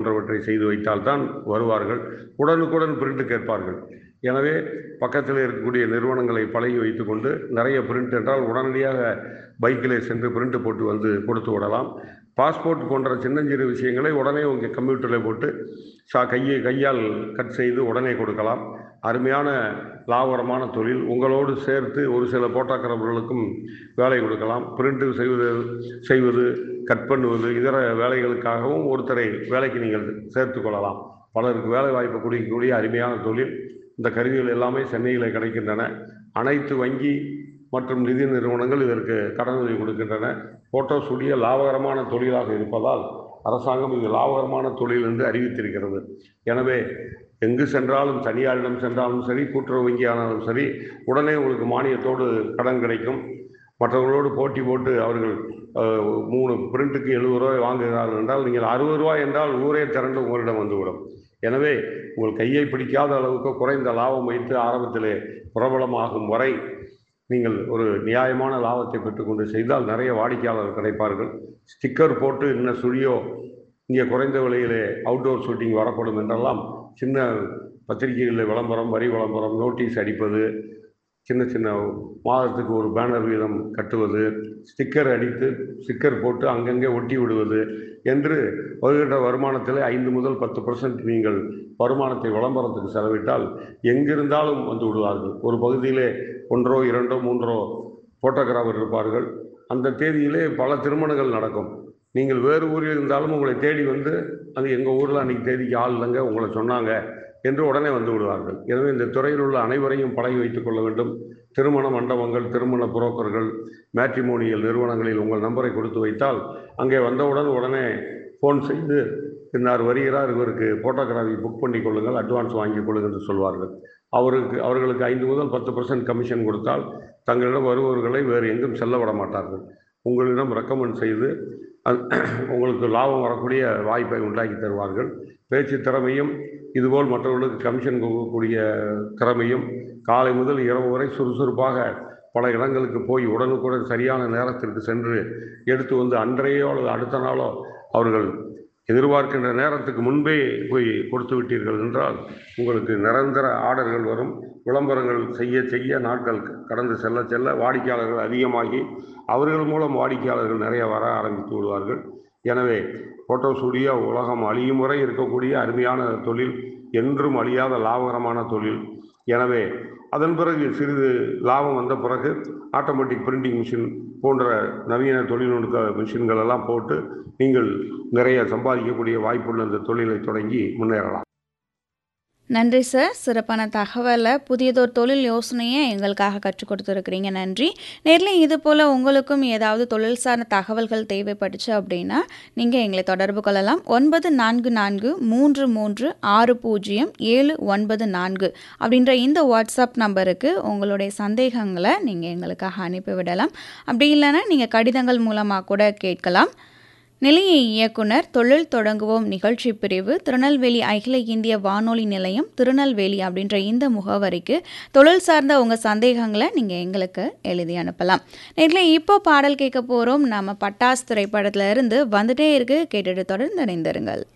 போன்றவற்றை செய்து வைத்தால்தான் வருவார்கள் உடனுக்குடன் பிரிண்ட் கேட்பார்கள் எனவே பக்கத்தில் இருக்கக்கூடிய நிறுவனங்களை பழகி வைத்துக்கொண்டு நிறைய பிரிண்ட் என்றால் உடனடியாக பைக்கிலே சென்று பிரிண்ட் போட்டு வந்து கொடுத்து விடலாம் பாஸ்போர்ட் போன்ற சின்னஞ்சிறு விஷயங்களை உடனே உங்கள் கம்ப்யூட்டரில் போட்டு சா கையை கையால் கட் செய்து உடனே கொடுக்கலாம் அருமையான லாபகரமான தொழில் உங்களோடு சேர்த்து ஒரு சில போட்டோகிராஃபர்களுக்கும் வேலை கொடுக்கலாம் பிரிண்ட் செய்வது செய்வது கட் பண்ணுவது இதர வேலைகளுக்காகவும் ஒருத்தரை வேலைக்கு நீங்கள் சேர்த்து கொள்ளலாம் பலருக்கு வேலை வாய்ப்பு கொடுக்கக்கூடிய அருமையான தொழில் இந்த கருவிகள் எல்லாமே சென்னையில் கிடைக்கின்றன அனைத்து வங்கி மற்றும் நிதி நிறுவனங்கள் இதற்கு கடனுதவி கொடுக்கின்றன போட்டோ ஸ்டுடியோ லாபகரமான தொழிலாக இருப்பதால் அரசாங்கம் இது லாபகரமான தொழில் என்று அறிவித்திருக்கிறது எனவே எங்கு சென்றாலும் தனியாரிடம் சென்றாலும் சரி கூட்டுறவு வங்கியானாலும் சரி உடனே உங்களுக்கு மானியத்தோடு கடன் கிடைக்கும் மற்றவர்களோடு போட்டி போட்டு அவர்கள் அஹ், மூணு பிரிண்ட்டுக்கு எழுபது ரூபாய் வாங்குகிறார்கள் என்றால் நீங்கள் அறுபது ரூபாய் என்றால் ஊரே திரண்டு உங்களிடம் வந்துவிடும் எனவே உங்கள் கையை பிடிக்காத அளவுக்கு குறைந்த லாபம் வைத்து ஆரம்பத்திலே பிரபலமாகும் வரை நீங்கள் ஒரு நியாயமான லாபத்தை பெற்றுக்கொண்டு செய்தால் நிறைய வாடிக்கையாளர்கள் கிடைப்பார்கள் ஸ்டிக்கர் போட்டு இன்ன ஸ்டுடியோ இங்கே குறைந்த விலையிலே அவுட்டோர் ஷூட்டிங் வரப்படும் என்றெல்லாம் சின்ன பத்திரிகைகளில் விளம்பரம் வரி விளம்பரம் நோட்டீஸ் அடிப்பது சின்ன சின்ன மாதத்துக்கு ஒரு பேனர் வீதம் கட்டுவது ஸ்டிக்கர் அடித்து ஸ்டிக்கர் போட்டு அங்கங்கே ஒட்டி விடுவது என்று வருகின்ற வருமானத்தில் ஐந்து முதல் பத்து பர்சன்ட் நீங்கள் வருமானத்தை விளம்பரத்துக்கு செலவிட்டால் எங்கிருந்தாலும் வந்து விடுவார்கள் ஒரு பகுதியிலே ஒன்றோ இரண்டோ மூன்றோ ஃபோட்டோகிராஃபர் இருப்பார்கள் அந்த தேதியிலே பல திருமணங்கள் நடக்கும் நீங்கள் வேறு ஊரில் இருந்தாலும் உங்களை தேடி வந்து அது எங்கள் ஊரில் அன்றைக்கி தேதிக்கு ஆள் இல்லைங்க உங்களை சொன்னாங்க என்று உடனே வந்து விடுவார்கள் எனவே இந்த துறையில் உள்ள அனைவரையும் பழகி வைத்துக் கொள்ள வேண்டும் திருமண மண்டபங்கள் திருமண புரோக்கர்கள் மேட்ரிமோனியல் நிறுவனங்களில் உங்கள் நம்பரை கொடுத்து வைத்தால் அங்கே வந்தவுடன் உடனே ஃபோன் செய்து இன்னார் வருகிறார் இவருக்கு ஃபோட்டோகிராஃபி புக் பண்ணி கொள்ளுங்கள் அட்வான்ஸ் வாங்கிக் கொள்ளுங்கள் என்று சொல்வார்கள் அவருக்கு அவர்களுக்கு ஐந்து முதல் பத்து பர்சன்ட் கமிஷன் கொடுத்தால் தங்களிடம் வருபவர்களை வேறு எங்கும் செல்ல விட மாட்டார்கள் உங்களிடம் ரெக்கமெண்ட் செய்து அது உங்களுக்கு லாபம் வரக்கூடிய வாய்ப்பை உண்டாக்கி தருவார்கள் பேச்சு திறமையும் இதுபோல் மற்றவர்களுக்கு கமிஷன் கொடுக்கக்கூடிய திறமையும் காலை முதல் இரவு வரை சுறுசுறுப்பாக பல இடங்களுக்கு போய் உடனுக்குடன் சரியான நேரத்திற்கு சென்று எடுத்து வந்து அன்றையோ அல்லது அடுத்த நாளோ அவர்கள் எதிர்பார்க்கின்ற நேரத்துக்கு முன்பே போய் கொடுத்து விட்டீர்கள் என்றால் உங்களுக்கு நிரந்தர ஆர்டர்கள் வரும் விளம்பரங்கள் செய்ய செய்ய நாட்கள் கடந்து செல்ல செல்ல வாடிக்கையாளர்கள் அதிகமாகி அவர்கள் மூலம் வாடிக்கையாளர்கள் நிறைய வர ஆரம்பித்து விடுவார்கள் எனவே ஃபோட்டோ ஸ்டுடியோ உலகம் அழியும் வரை இருக்கக்கூடிய அருமையான தொழில் என்றும் அழியாத லாபகரமான தொழில் எனவே அதன் பிறகு சிறிது லாபம் வந்த பிறகு ஆட்டோமேட்டிக் பிரிண்டிங் மிஷின் போன்ற நவீன தொழில்நுட்ப மிஷின்கள் எல்லாம் போட்டு நீங்கள் நிறைய சம்பாதிக்கக்கூடிய வாய்ப்புள்ள இந்த தொழிலை தொடங்கி முன்னேறலாம் நன்றி சார் சிறப்பான தகவலை புதியதொரு தொழில் யோசனையை எங்களுக்காக கற்றுக் கொடுத்துருக்கிறீங்க நன்றி நேரில் இது போல் உங்களுக்கும் ஏதாவது தொழில் சார்ந்த தகவல்கள் தேவைப்பட்டுச்சு அப்படின்னா நீங்கள் எங்களை தொடர்பு கொள்ளலாம் ஒன்பது நான்கு நான்கு மூன்று மூன்று ஆறு பூஜ்ஜியம் ஏழு ஒன்பது நான்கு அப்படின்ற இந்த வாட்ஸ்அப் நம்பருக்கு உங்களுடைய சந்தேகங்களை நீங்கள் எங்களுக்காக அனுப்பிவிடலாம் அப்படி இல்லைன்னா நீங்கள் கடிதங்கள் மூலமாக கூட கேட்கலாம் நிலைய இயக்குனர் தொழில் தொடங்குவோம் நிகழ்ச்சி பிரிவு திருநெல்வேலி அகில இந்திய வானொலி நிலையம் திருநெல்வேலி அப்படின்ற இந்த முகவரிக்கு தொழில் சார்ந்த உங்கள் சந்தேகங்களை நீங்கள் எங்களுக்கு எழுதி அனுப்பலாம் நேரில் இப்போ பாடல் கேட்க போகிறோம் நம்ம பட்டாஸ் திரைப்படத்துல இருந்து வந்துட்டே இருக்கு கேட்டுட்டு தொடர்ந்து இணைந்திருங்கள்